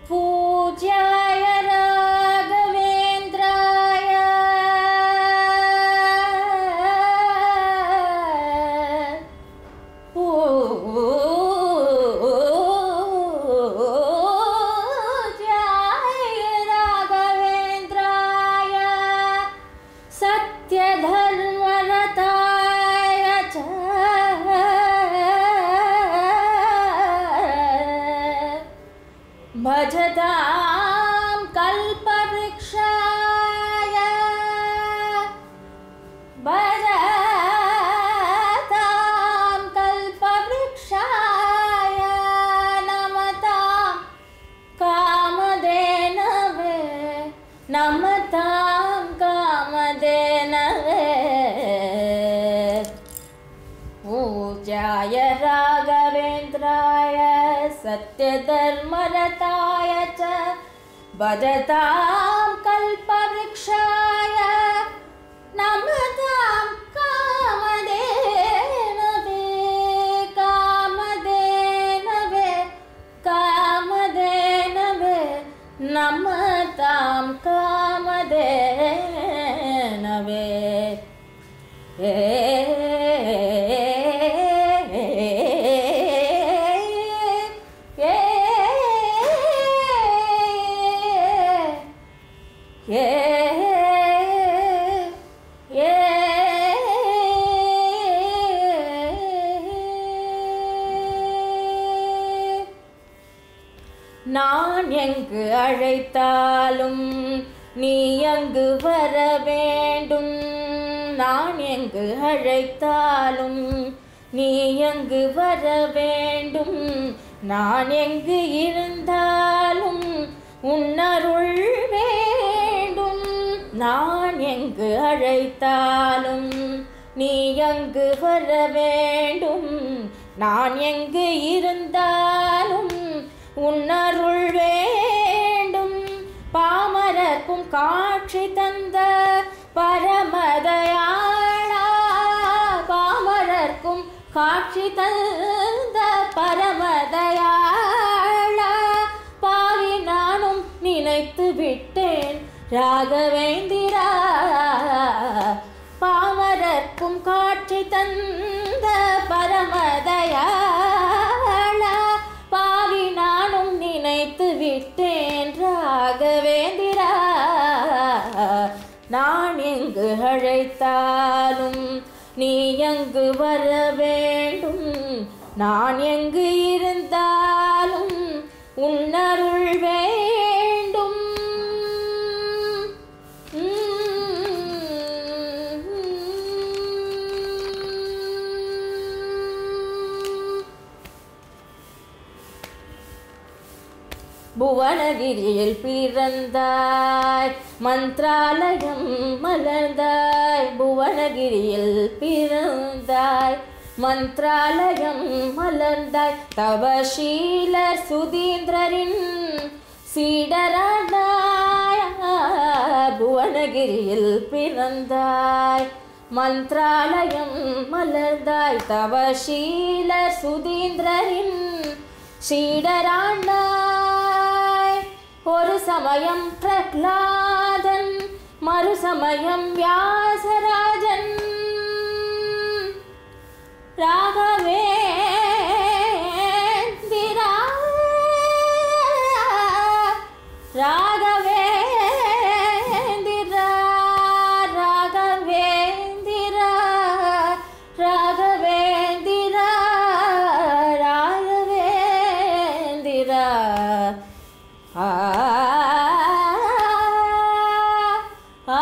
पूज्याय राघवेन्द्राय पूज्याय राघवेन्द्राय सत्यधर्मरताय च भजतां कल्पवृक्षाय भजतां कल्पवृक्षाय नमतां कामधेनवे नमतां कामधेनवे पूजाय राघवेन्द्राय सत्यधर्मरताय च भजतां कल्पवृक्षाय नमतां कामधेनवे कामधेनवे कामधेनवे नमतां कामधेनवे நான் எங்கு அழைத்தாலும் நீ அங்கு வர வேண்டும் நான் எங்கு அழைத்தாலும் நீ எங்கு வர வேண்டும் நான் எங்கு இருந்தாலும் உன்னருள் வேண்டும் நான் எங்கு அழைத்தாலும் நீ அங்கு வர வேண்டும் நான் எங்கு இருந்தாலும் உன்னருள் வேண்டும் பாமரக்கும் காட்சி தந்த பரமதயாளா பாமரர்க்கும் காட்சி தந்த பரமதயாளா பாவி நானும் நினைத்து விட்டேன் ராகவேந்திரா பாமரர்க்கும் காட்சி தந்த பரமதயாளா பாவி நானும் நினைத்து விட்டேன் ராகவேந்திரா நான் எங்கு அழைத்தாலும் நீ எங்கு வர வேண்டும் நான் எங்கு இருந்தாலும் உன்னருள் வேண்டும் புவனகிரியில் பிறந்தாய் மந்த்ராலயம் மலர்ந்தாய் புவனகிரியில் பிறந்தாய் மந்த்ராலயம் மலர்ந்தாய் தவசீலர் சுதீந்திரரின் சீடரானாய் புவனகிரியில் பிறந்தாய் மந்த்ராலயம் மலர்ந்தாய் தவசீலர் சுதீந்திரரின் சீடராண்டாய் ஒரு சமயம் பிரகலாதன் மறு சமயம் வியாசராஜன் ராகவேந்திரா ராகவேந்திரா ராகவேந்திரா ராகவேந்திரா ராகவேந்திரா ஆ ஆ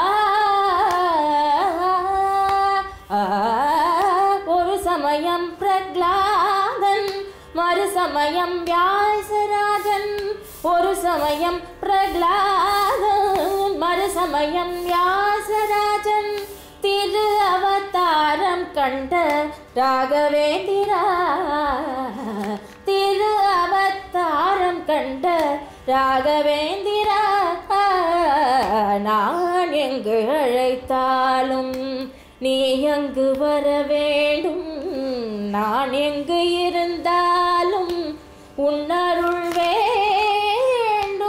ஆ ஒரு சமயம் பிரகலாதன் மறு சமயம் வியாசராஜன் ஒரு சமயம் பிரகலாதன் மறு சமயம் வியாசராஜன் திரு அவதாரம் கண்ட ராகவேந்திரா திரு அவதாரம் கண்ட ராகவேந்திரா நான் எங்கு அழைத்தாலும் நீ எங்கு வர வேண்டும் நான் எங்கு இருந்தாலும் உன்னருள் வேண்டும்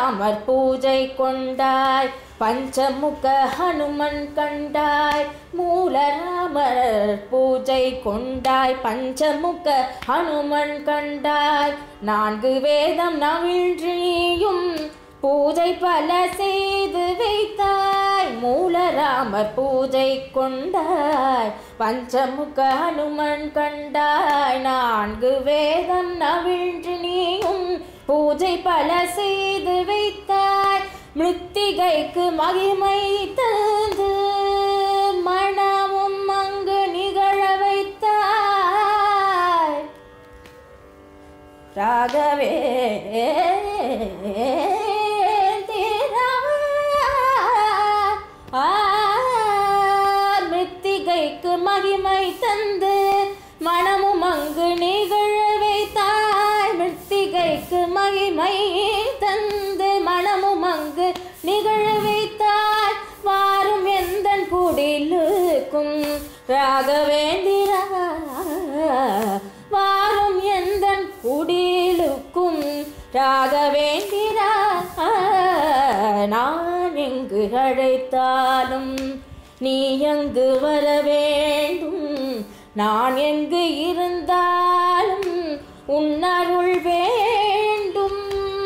மூலராமர் பூஜை கொண்டாய் பஞ்சமுக ஹனுமன் கண்டாய் மூலராமர் பூஜை கொண்டாய் பஞ்சமுக ஹனுமன் கண்டாய் நான்கு வேதம் நவிழ்ச்சியும் பூஜை பல செய்து வைத்தாய் மூலராமர் பூஜை கொண்டாய் பஞ்சமுக ஹனுமன் கண்டாய் நான்கு வேதம் நவிழ்ந்து நீயும் பூஜை பல செய்து வைத்தாய் மிருத்திகைக்கு மகிமை தந்து மனமும் அங்கு நிகழ வைத்தாய் ராகவே மித்திகைக்கு மகிமை தந்து மனமும் அங்கு நிகழ வைத்தாய் மித்திகைக்கு மகிமை தந்து மனமும் அங்கு நிகழ வைத்தாய் வாரும் எந்த குடிலுக்கும் ராகவேந்திரா வாரும் எந்த குடிலுக்கும் ராகவேந்திரா நான் எங்கு அழைத்தாலும் நீ எங்கு வர வேண்டும் நான் எங்கு இருந்தாலும் உன்னருள் வேண்டும்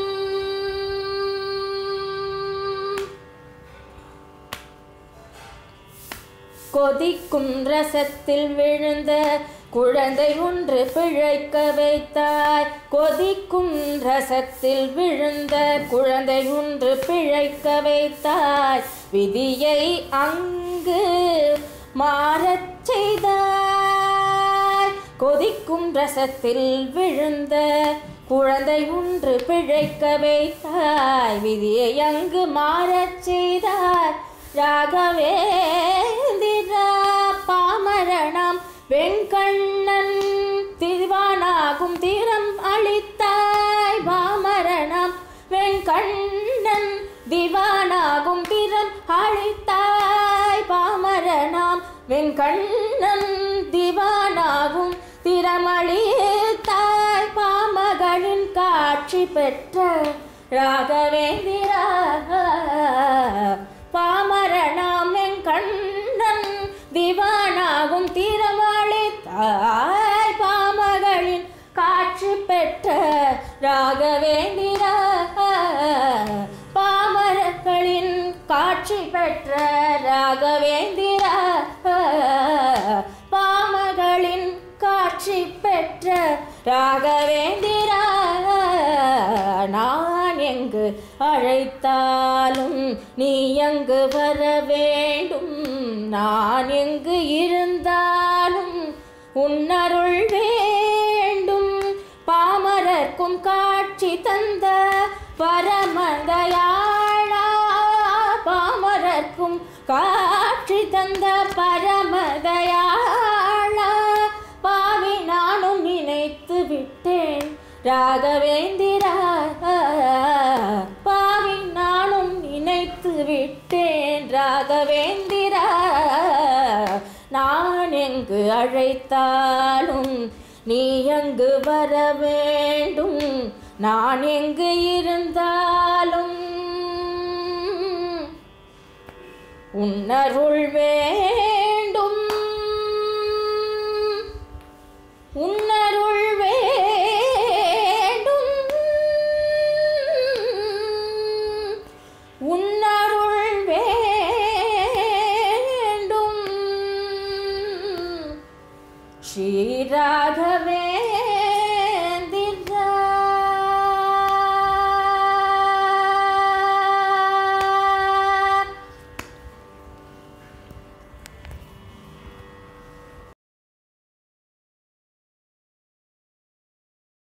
கொதிக்கும் ரசத்தில் விழுந்த குழந்தை ஒன்று பிழைக்க வைத்தாய் கொதிக்கும் ரசத்தில் விழுந்த குழந்தை ஒன்று பிழைக்க வைத்தாய் விதியை அங்கு மாறச் செய்தாய் கொதிக்கும் ரசத்தில் விழுந்த குழந்தை ஒன்று பிழைக்க வைத்தாய் விதியை அங்கு மாறச் செய்தாய் ராகவேந்திரா பாமரணம் வெண்கண்ணன் திவானாகும் தீரம் அளித்தாய் பாமரணம் வெண்கண்ணன் திவானாகும் திறம் அளித்தாய் பாமரணம் வெண்கண்ணன் திவானாகும் திறமளித்தாய் பாமகளின் காட்சி பெற்ற ராகவேந்திரா பாமரணம் வெண்கண்ணன் திவானாகும் திறமளித்தாய் பாமகளின் காட்சி பெற்ற ராகவேந்திரா பாமரர்களின் காட்சி பெற்ற ராகவேந்திரா பாமகளின் காட்சி பெற்ற ராகவேந்திரா நான் எங்கு அழைத்தாலும் நீ எங்கு வர வேண்டும் நான் எங்கு இருந்தாலும் உன்னருள் வேண்டும் பாமரர்க்கும் காட்சி தந்த பரமதயாளா பாமரர்க்கும் காட்சி தந்த பரமதயாளா பாவி நானும் நினைத்து விட்டேன் ராகவேந்திரா பாவி நானும் நினைத்து விட்டேன் ராகவேந்திரா நான் எங்கு அழைத்தாலும் நீ எங்கு வர வேண்டும் நான் எங்கு இருந்தாலும் உன்னருள் வேண்டும் உன்னருள் வேண்டும் உன்னருள் வேண்டும் ஸ்ரீராகவே